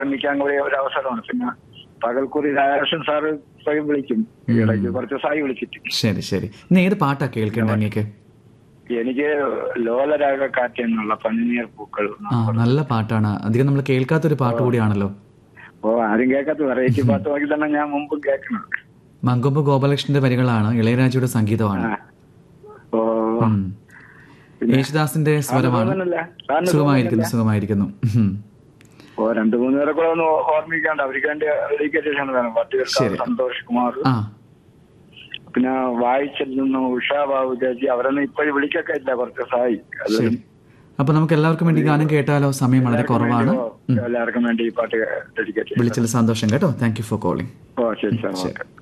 ശ്രമിക്കാൻ കൂടി ഒരു അവസരമാണ് പിന്നെ പകൽക്കുറി രാധാകൃഷ്ണൻ സാറ് സ്വയം വിളിക്കും ഈ ഇടയ്ക്ക് കുറച്ച് ദിവസമായി വിളിച്ചിട്ട് ശരി ശരി ഇന്ന് ഏത് പാട്ടാ കേൾക്കേണ്ടത് അങ്ങേക്ക് എനിക്ക് ലോലരാഗ കാറ്റ് എന്നുള്ള പനിനീർ പൂക്കൾ ആ നല്ല പാട്ടാണ് അധികം നമ്മൾ കേൾക്കാത്തൊരു പാട്ട് കൂടിയാണല്ലോ ഓ ആരും കേൾക്കാത്ത വെറൈറ്റി പാട്ട് നോക്കി തന്നെ ഞാൻ മുമ്പ് കേൾക്കണം മങ്കൊമ്പ് ഗോപാലകൃഷ്ണന്റെ വരികളാണ് ഇളയരാജയുടെ സംഗീതമാണ് ആ. ഓ ഉം. യേശുദാസിന്റെ സ്വരമാണ് തോന്നുന്നില്ല സാറിന് സുഖമായിരിക്കുന്നു സുഖമായിരിക്കുന്നു ഉം. ഓ രണ്ടു മൂന്ന് പേരെ കൂടെ ഒന്ന് ഓർമ്മിക്കാണ്ട് അവർക്ക് വേണ്ടി ഡെഡിക്കേഷൻ വേണം പട്ടികർക്കാവ് സന്തോഷ് കുമാർ ആ പിന്നെ വായിച്ചിൽ നിന്നും ഉഷാ ബാബു ചേച്ചി അവരൊന്നും ഇപ്പോഴും വിളിക്കൊക്കെ ഇല്ല കുറച്ച് ദിവസമായി അത് ശരി അപ്പൊ നമുക്ക് എല്ലാവർക്കും വേണ്ടി ഗാനം കേട്ടാലോ സമയം വളരെ കുറവാണ് എല്ലാവർക്കും വേണ്ടി ഈ പാട്ട് ഡെഡിക്കേറ്റ് വിളിച്ചതിൽ സന്തോഷം കേട്ടോ താങ്ക് യു ഫോർ കോളിംഗ് ഓ ശരി സാർ ഓക്കെ